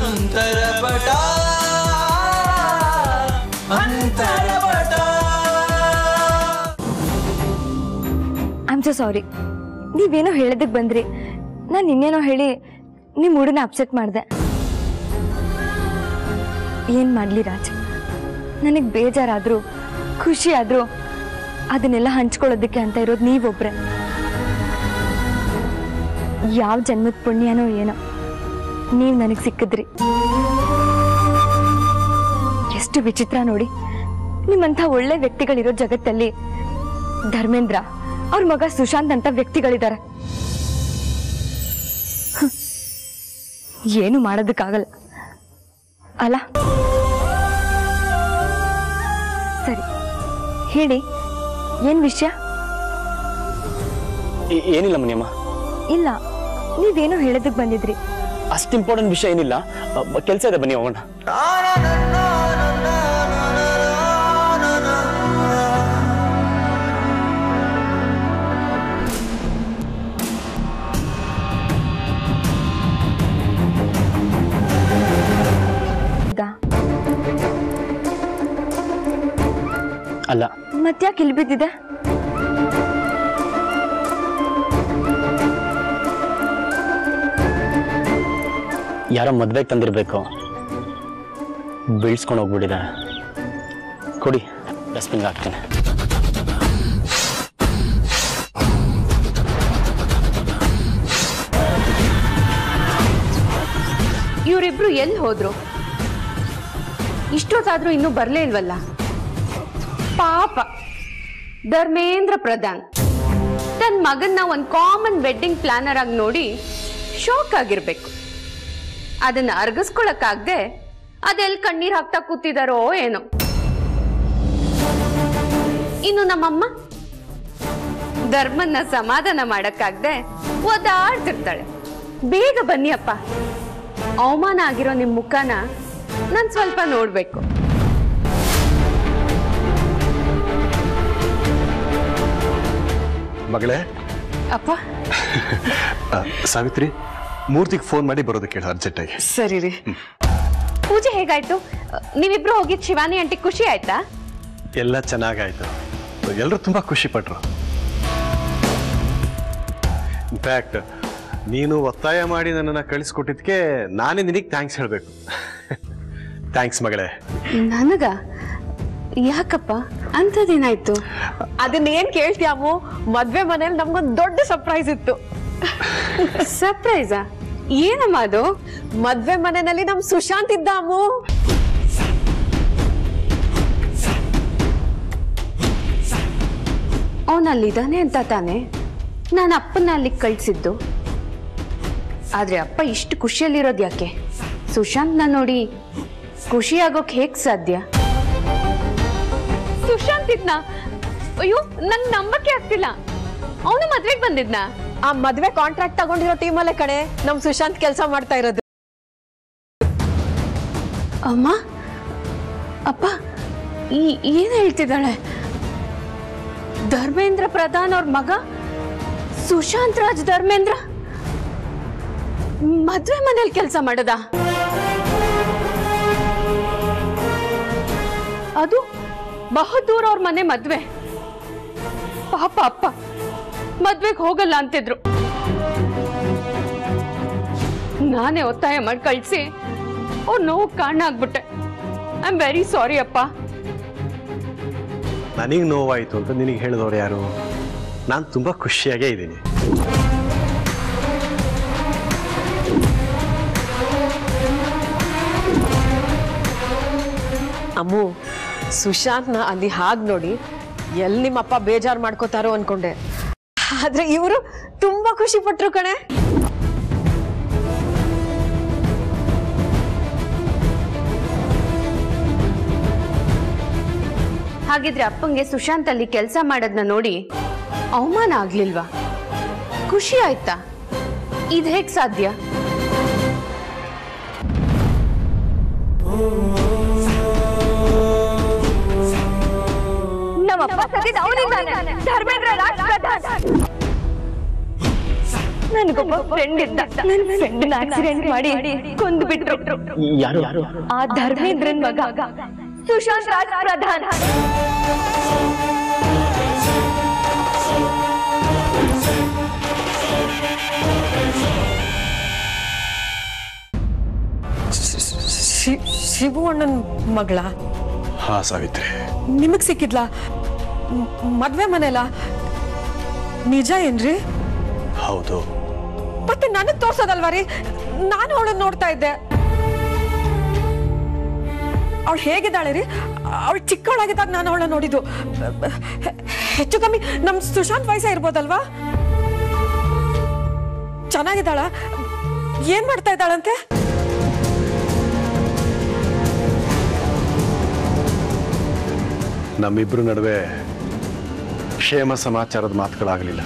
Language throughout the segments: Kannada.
ಅಂತರಪಟ ಅಂತರಪಟ ಐಮ್ ಸೊ ಸಾರಿ ನೀವೇನೋ ಹೇಳೋದಕ್ಕೆ ಬಂದ್ರಿ ನಾನು ಇನ್ನೇನೋ ಹೇಳಿ ನಿಮ್ಮ ಮೂಡನ್ನ ಅಪ್ಸೆಟ್ ಮಾಡಿದೆ ಏನು ಮಾಡಲಿ ರಾಜ್ ನನಗೆ ಬೇಜಾರಾದರೂ ಖುಷಿ ಆದರೂ ಅದನ್ನೆಲ್ಲ ಹಂಚ್ಕೊಳ್ಳೋದಕ್ಕೆ ಅಂತ ಇರೋದು ನೀವೊಬ್ರೆ ಯಾವ ಜನ್ಮದ ಪುಣ್ಯನೋ ಏನೋ ನೀವು ನನಗೆ ಸಿಕ್ಕಿದ್ರಿ ಎಷ್ಟು ವಿಚಿತ್ರ ನೋಡಿ ನಿಮ್ಮಂಥ ಒಳ್ಳೆ ವ್ಯಕ್ತಿಗಳಿರೋ ಜಗತ್ತಲ್ಲಿ ಧರ್ಮೇಂದ್ರ ಅವ್ರ ಮಗ ಸುಶಾಂತ್ ಅಂತ ವ್ಯಕ್ತಿಗಳಿದ್ದಾರೆ ಹ್ಮ್. ಏನು ಮಾಡೋದಕ್ಕಾಗಲ್ಲ ಅಲ್ಲ ಸರಿ ಹೇಳಿ ಏನ್ ವಿಷಯ ಏ- ಏನಿಲ್ಲ ಮುನಿಯಮ್ಮ ಇಲ್ಲ ನೀವೇನೋ ಹೇಳೋದಕ್ಕೆ ಬಂದಿದ್ರಿ ಅಷ್ಟು ಇಂಪಾರ್ಟೆಂಟ್ ವಿಷಯ ಏನಿಲ್ಲ ಕೆಲಸ ಇದೆ ಬನ್ನಿ ಹೋಗೋಣ ಹೌದಾ ಅಲ್ಲ ಮತ್ತ್ಯಾಕೆ ಇಲ್ಲಿ ಬಿದ್ದಿದೆ ಯಾರೋ ಮದ್ವೆಗೆ ತಂದಿರ್ಬೇಕು ಬೀಳ್ಸ್ಕೊಂಡು ಹೋಗ್ಬಿಟ್ಟಿದ್ದಾರೆ ಕೊಡಿ ಡಸ್ಟ್ಬಿನ್ಗೆ ಹಾಕ್ತೀನಿ ಇವರಿಬ್ರು ಎಲ್ಲಿ ಹೋದ್ರು ಇಷ್ಟೊತ್ತಾದ್ರೂ ಇನ್ನೂ ಬರ್ಲೇ ಇಲ್ವಲ್ಲ ಪಾಪ ಧರ್ಮೇಂದ್ರ ಪ್ರಧಾನ್ ತನ್ನ ಮಗನ್ನ ಒಂದು ಕಾಮನ್ ವೆಡ್ಡಿಂಗ್ ಪ್ಲಾನರ್ ಆಗಿ ನೋಡಿ ಶಾಕ್ ಆಗಿರ್ಬೇಕು ಅದನ್ನ ಅರ್ಗಿಸ್ಕೊಳಕ್ಕಾಗ್ದೆ ಅದೆಲ್ಲಿ ಕಣ್ಣೀರ್ ಹಾಕ್ತಾ ಕೂತಿದಾರೋ ಏನೋ ಇನ್ನು ನಮ್ಮಮ್ಮ ಧರ್ಮನ್ನ ಸಮಾಧಾನ ಮಾಡಕ್ಕಾಗ್ದೆ ಒದಾಡ್ತಿರ್ತಾಳೆ ಬೇಗ ಬನ್ನಿ ಅಪ್ಪ ಅವಮಾನ ಆಗಿರೋ ನಿಮ್ ಮುಖನ ನಾನ್ ಸ್ವಲ್ಪ ನೋಡ್ಬೇಕು ಮಗಳೇ ಅಪ್ಪ ಆ, ಸಾವಿತ್ರಿ ಮೂರ್ತಿಗೆ ಫೋನ್ ಮಾಡಿ ಬರೋದಕ್ಕೆ ಹೇಳು ಅರ್ಜೆಂಟಾಗಿ ಸರಿ ರೀ ಪೂಜೆ ಹೇಗಾಯ್ತು ನೀವಿಬ್ರು ಹೋಗಿದ್ ಶಿವಾನಿ ಆಂಟಿ ಖುಷಿ ಆಯ್ತಾ ಎಲ್ಲ ಚೆನ್ನಾಗಾಯ್ತು ಎಲ್ಲರೂ ತುಂಬಾ ಖುಷಿ ಪಟ್ರು ಇನ್ಫ್ಯಾಕ್ಟ್ ನೀನು ಒತ್ತಾಯ ಮಾಡಿ ನನ್ನನ್ನು ಕಳಿಸ್ಕೊಟ್ಟಿದ್ಕೆ ನಾನೇ ನಿನಗೆ ಥ್ಯಾಂಕ್ಸ್ ಹೇಳಬೇಕು ಥ್ಯಾಂಕ್ಸ್ ಮಗಳೇ ನನಗ ಯಾಕಪ್ಪ ಅಂಥದ್ದೇನಾಯ್ತು ಅದನ್ನೇನ್ ಕೇಳ್ತ್ಯಾವು ಮದ್ವೆ ಮನೇಲಿ ನಮ್ಗೊಂದ್ ದೊಡ್ಡ ಸರ್ಪ್ರೈಸ್ ಇತ್ತು ಸರ್ಪ್ರೈಸಾ ಏನಮ್ಮ ಅದು ಮದ್ವೆ ಮನೆಯಲ್ಲಿ ನಮ್ ಸುಶಾಂತ್ ಇದ್ದಾಮು ಅವನಲ್ಲಿದ್ದಾನೆ ಅಂತ ತಾನೆ ನಾನು ಅಪ್ಪನ ಅಲ್ಲಿಗೆ ಕಳ್ಸಿದ್ದು ಆದ್ರೆ ಅಪ್ಪ ಇಷ್ಟು ಖುಷಿಯಲ್ಲಿರೋದು ಯಾಕೆ ಸುಶಾಂತ್ನ ನೋಡಿ ಖುಷಿಯಾಗೋಕ್ ಹೇಗ್ ಸಾಧ್ಯ ಸುಶಾಂತ್ ಇದ್ನ ಅಯ್ಯೋ ನಂಗ್ ನಂಬಕ್ಕೆ ಆಗ್ತಿಲ್ಲ ಅವನು ಮದ್ವೆಗೆ ಬಂದಿದ್ನಾ ಆ ಮದ್ವೆ ಕಾಂಟ್ರಾಕ್ಟ್ ತಗೊಂಡಿರೋ ಟೀಮಲ್ಲೇ ಕಣೆ ನಮ್ ಸುಶಾಂತ್ ಕೆಲಸ ಮಾಡ್ತಾ ಇರೋದು ಅಮ್ಮ ಅಪ್ಪ ಈ ಏನ್ ಹೇಳ್ತಿದ್ದಾಳೆ ಧರ್ಮೇಂದ್ರ ಪ್ರಧಾನ್ ಅವ್ರ ಮಗ ಸುಶಾಂತ್ ರಾಜ್ ಧರ್ಮೇಂದ್ರ ಮದ್ವೆ ಮನೇಲಿ ಕೆಲಸ ಮಾಡದ ಅದು ಬಹದ್ದೂರ್ ಅವ್ರ ಮನೆ ಮದ್ವೆ ಪಾಪ ಅಪ್ಪ ಮದ್ವೆಗೆ ಹೋಗಲ್ಲ ಅಂತಿದ್ರು ನಾನೇ ಒತ್ತಾಯ ಮಾಡಿ ಕಳ್ಸಿ ಅವ್ರು ನೋವು ಕಾರಣ ಆಗ್ಬಿಟ್ಟೆ ಐ ಆಮ್ ವೆರಿ ಸಾರಿ ಅಪ್ಪ ನನಗೆ ನೋವಾಯಿತು ಅಂತ ನಿನಗೆ ಹೇಳಿದವ್ರು ಯಾರು ನಾನು ತುಂಬ ಖುಷಿಯಾಗೇ ಇದ್ದೀನಿ ಅಮ್ಮು ಸುಶಾಂತ್ನ ಅಲ್ಲಿ ಹಾಗ್ ನೋಡಿ ಎಲ್ಲಿ ನಿಮ್ಮಪ್ಪ ಬೇಜಾರ್ ಮಾಡ್ಕೋತಾರೋ ಅನ್ಕೊಂಡೆ ಆದ್ರೆ ಇವರು ತುಂಬಾ ಖುಷಿ ಪಟ್ರು ಕಣೆ ಹಾಗಿದ್ರೆ ಅಪ್ಪಂಗೆ ಸುಶಾಂತ್ ಅಲ್ಲಿ ಕೆಲಸ ಮಾಡೋದನ್ನ ನೋಡಿ ಅವಮಾನ ಆಗ್ಲಿಲ್ವಾ ಖುಷಿ ಆಯ್ತಾ ಇದ್ ಹೇಗ್ ಸಾಧ್ಯ ನಮ್ಮಪ್ಪ ಸತ್ತಿದ್ದು ಅವನಿಂದಾನೆ ಧರ್ಮೇಂದ್ರ ರಾಜ್ ಪ್ರಧಾನ್ ನನಗೊಬ್ಬ ಫ್ರೆಂಡ್ ಇದ್ದ ನನ್ನ ಫ್ರೆಂಡ್ ಆಕ್ಸಿಡೆಂಟ್ ಮಾಡಿ ಕೊಂದು ಬಿಟ್ರು ಯಾರು ಯಾರು ಆ ಧರ್ಮೇಂದ್ರನ್ ಮಗ ಸುಶಾಂತ್ ರಾಜ್ ಪ್ರಧಾನ್ ಶಿ- ಶಿವು ಅಣ್ಣನ ಮಗಳ ಹಾ ಸಾವಿತ್ರಿ ನಿಮಗ್ ಸಿಕ್ಕಿದ್ಲಾ ಮ್- ಮದ್ವೆ ಮನೆಲ ನಿಜ ಏನ್ರಿ ಹೌದು ಮತ್ತೆ ನನಗ್ ತೋರ್ಸೋದಲ್ವಾ ರೀ ನಾನು ಅವಳನ್ನ ನೋಡ್ತಾ ಇದ್ದೆ ಅವಳು ಹೇಗಿದ್ದಾಳೆ ರೀ ಅವಳು ಚಿಕ್ಕವಳಾಗಿದ್ದಾಗ ನಾನು ಅವಳನ್ನ ನೋಡಿದ್ದು ಹೆ- ಹೆಚ್ಚು ಕಮ್ಮಿ ನಮ್ ಸುಶಾಂತ್ ವಯಸ್ಸೇ ಇರ್ಬೋದಲ್ವಾ ಚೆನ್ನಾಗಿದ್ದಾಳ ಏನ್ ಮಾಡ್ತಾ ಇದ್ದಾಳಂತೆ ನಮ್ಮಿಬ್ರು ನಡುವೆ ಕ್ಷೇಮ ಸಮಾಚಾರದ ಮಾತುಗಳಾಗಲಿಲ್ಲ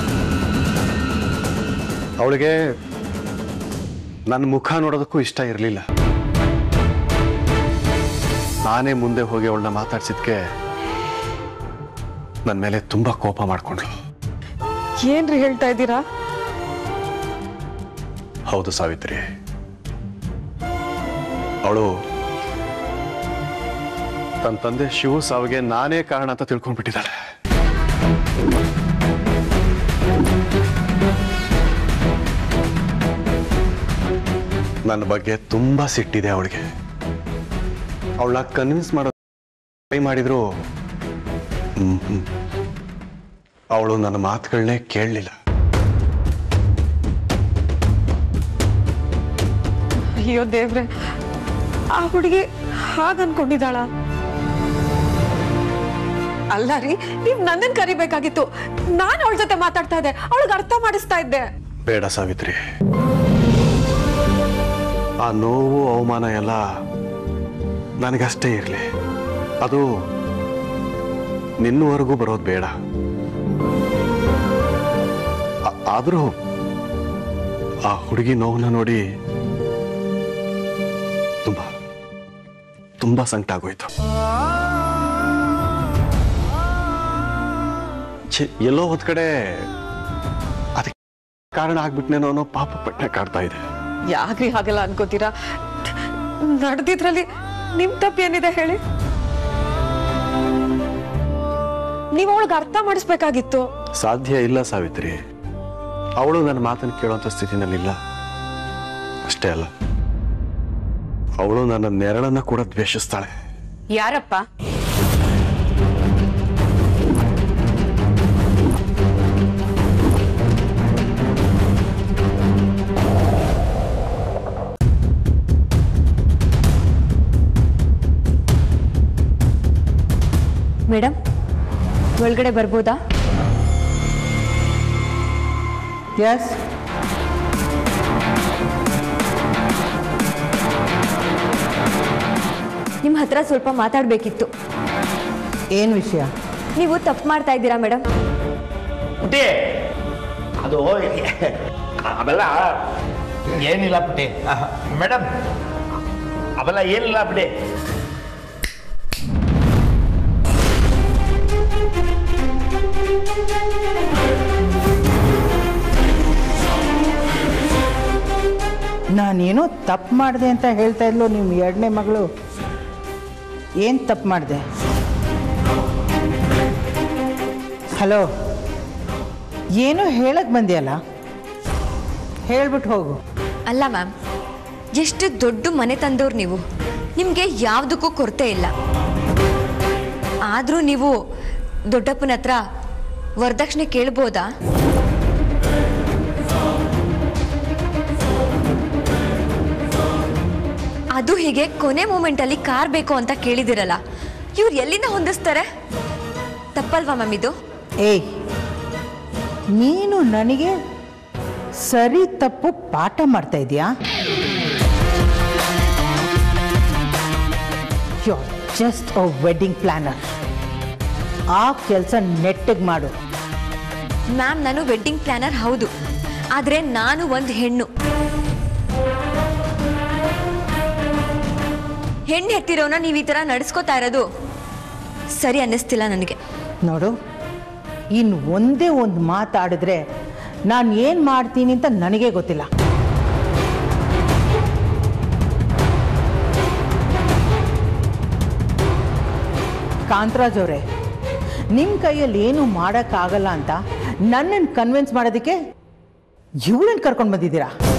ಅವಳಿಗೆ ನನ್ನ ಮುಖ ನೋಡೋದಕ್ಕೂ ಇಷ್ಟ ಇರಲಿಲ್ಲ ನಾನೇ ಮುಂದೆ ಹೋಗಿ ಅವಳನ್ನ ಮಾತಾಡ್ಸಿದ್ಕೆ ನನ್ನ ಮೇಲೆ ತುಂಬಾ ಕೋಪ ಮಾಡ್ಕೊಂಡ್ಳು ಏನ್ರಿ ಹೇಳ್ತಾ ಇದ್ದೀರಾ ಹೌದು ಸಾವಿತ್ರಿ ಅವಳು ತನ್ನ ತಂದೆ ಶಿವು ಸಾವಿಗೆ ನಾನೇ ಕಾರಣ ಅಂತ ತಿಳ್ಕೊಂಡ್ಬಿಟ್ಟಿದ್ದಾಳೆ ನನ್ನ ಬಗ್ಗೆ ತುಂಬಾ ಸಿಟ್ಟಿದೆ ಅವಳಿಗೆ ಅವಳ ಕನ್ವಿನ್ಸ್ ಮಾಡೋ ಟ್ರೈ ಮಾಡಿದ್ರು ಅವಳು ನನ್ನ ಮಾತುಗಳನ್ನೇ ಕೇಳಲಿಲ್ಲ ಅಯ್ಯೋ ದೇವ್ರೆ ಆ ಹುಡುಗಿ ಹಾಗ ಅನ್ಕೊಂಡಿದ್ದಾಳ ಅಲ್ಲ ರೀ ನೀವ್ ನನ್ನನ್ ಕರಿಬೇಕಾಗಿತ್ತು ನಾನ್ ಅವಳ ಜೊತೆ ಮಾತಾಡ್ತಾ ಇದ್ದೆ ಅವಳಿಗೆ ಅರ್ಥ ಮಾಡಿಸ್ತಾ ಇದ್ದೆ ಬೇಡ ಸಾವಿತ್ರಿ ಆ ನೋವು ಅವಮಾನ ಎಲ್ಲ ನನಗಷ್ಟೇ ಇರಲಿ ಅದು ನಿನ್ನವರೆಗೂ ಬರೋದು ಬೇಡ ಆ- ಆದ್ರೂ ಆ ಹುಡುಗಿ ನೋವನ್ನ ನೋಡಿ ತುಂಬಾ ತುಂಬಾ ಸಂಕಟ ಆಗೋಯ್ತು ಛೆ, ಎಲ್ಲೋ ಒಂದ್ ಕಡೆ ಅದಕ್ಕೆ ಕಾರಣ ಆಗ್ಬಿಟ್ನೇನೋ ಅನ್ನೋ ಪಾಪ ಪಟ್ಟಣ ಕಾಡ್ತಾ ಇದೆ ಯಾಕ್ರಿ ಹಾಗೆಲ್ಲ ಅನ್ಕೋತೀರಾ ನಡೆದಿದ್ರಲ್ಲಿ ನಿಮ್ ತಪ್ಪೇನಿದೆ ಹೇಳಿ ನೀವ್ ಅವಳಿಗೆ ಅರ್ಥ ಮಾಡಿಸ್ಬೇಕಾಗಿತ್ತು ಸಾಧ್ಯ ಇಲ್ಲ ಸಾವಿತ್ರಿ ಅವಳು ನನ್ನ ಮಾತನ್ನು ಕೇಳುವಂತ ಸ್ಥಿತಿನಲ್ಲಿಲ್ಲ ಅಷ್ಟೇ ಅಲ್ಲ ಅವಳು ನನ್ನ ನೆರಳನ್ನ ಕೂಡ ದ್ವೇಷಿಸ್ತಾಳೆ ಯಾರಪ್ಪ ಮೇಡಮ್ ಒಳಗಡೆ ಬರ್ಬೋದಾ ಎಸ್ ನಿಮ್ಮ ಹತ್ರ ಸ್ವಲ್ಪ ಮಾತಾಡಬೇಕಿತ್ತು ಏನು ವಿಷಯ ನೀವು ತಪ್ಪು ಮಾಡ್ತಾ ಇದ್ದೀರಾ ಮೇಡಮ್ ಪುಟಿ ಅದು ಅವೆಲ್ಲ ಏನಿಲ್ಲ ಪುಟಿ ಮೇಡಮ್ ಅವೆಲ್ಲ ಏನಿಲ್ಲ ಪುಟಿ ನಾನೇನೋ ತಪ್ಪು ಮಾಡಿದೆ ಅಂತ ಹೇಳ್ತಾ ಇದ್ಲು ನಿಮ್ಮ ಎರಡನೇ ಮಗಳು ಏನು ತಪ್ಪು ಮಾಡಿದೆ ಹಲೋ ಏನೋ ಹೇಳಕ್ ಬಂದಿಯಲ್ಲ ಹೇಳ್ಬಿಟ್ಟು ಹೋಗು ಅಲ್ಲ ಮ್ಯಾಮ್ ಎಷ್ಟು ದೊಡ್ಡ ಮನೆ ತಂದವ್ರು ನೀವು ನಿಮಗೆ ಯಾವುದಕ್ಕೂ ಕೊರತೆ ಇಲ್ಲ ಆದರೂ ನೀವು ದೊಡ್ಡಪ್ಪನ ಹತ್ರ ವರದಕ್ಷಿಣೆ ಕೇಳ್ಬೋದಾ ಅದು ಹೀಗೆ ಕೊನೆ ಮೂಮೆಂಟಲ್ಲಿ ಕಾರ್ ಬೇಕು ಅಂತ ಕೇಳಿದಿರಲ್ಲ ಇವ್ರು ಎಲ್ಲಿಂದ ಹೊಂದಿಸ್ತಾರೆ ತಪ್ಪಲ್ವಾ ಮ್ಯಾಮ್ ಇದು ಏಯ್ ನೀನು ನನಗೆ ಸರಿ ತಪ್ಪು ಪಾಠ ಮಾಡ್ತಾ ಇದೀಯಾ you just a wedding planner ಆ ಕೆಲಸ ನೆಟ್ಟಿಗೆ ಮಾಡು ಮ್ಯಾಮ್ ನಾನು ವೆಡ್ಡಿಂಗ್ ಪ್ಲಾನರ್ ಹೌದು ಆದರೆ ನಾನು ಒಂದು ಹೆಣ್ಣು ಹೆಣ್ಣು ಹೆತ್ತಿರೋನ ನೀವು ಈ ಥರ ನಡೆಸ್ಕೋತಾ ಇರೋದು ಸರಿ ಅನ್ನಿಸ್ತಿಲ್ಲ ನನಗೆ ನೋಡು ಇನ್ನು ಒಂದೇ ಒಂದು ಮಾತಾಡಿದ್ರೆ ನಾನು ಏನು ಮಾಡ್ತೀನಿ ಅಂತ ನನಗೇ ಗೊತ್ತಿಲ್ಲ ಕಾಂತರಾಜ್ ಅವರೇ ನಿಮ್ಮ ಕೈಯಲ್ಲಿ ಏನು ಮಾಡೋಕ್ಕಾಗಲ್ಲ ಅಂತ ನನ್ನನ್ನು ಕನ್ವಿನ್ಸ್ ಮಾಡೋದಕ್ಕೆ ಇವಳನ್ನು ಕರ್ಕೊಂಡು ಬಂದಿದ್ದೀರಾ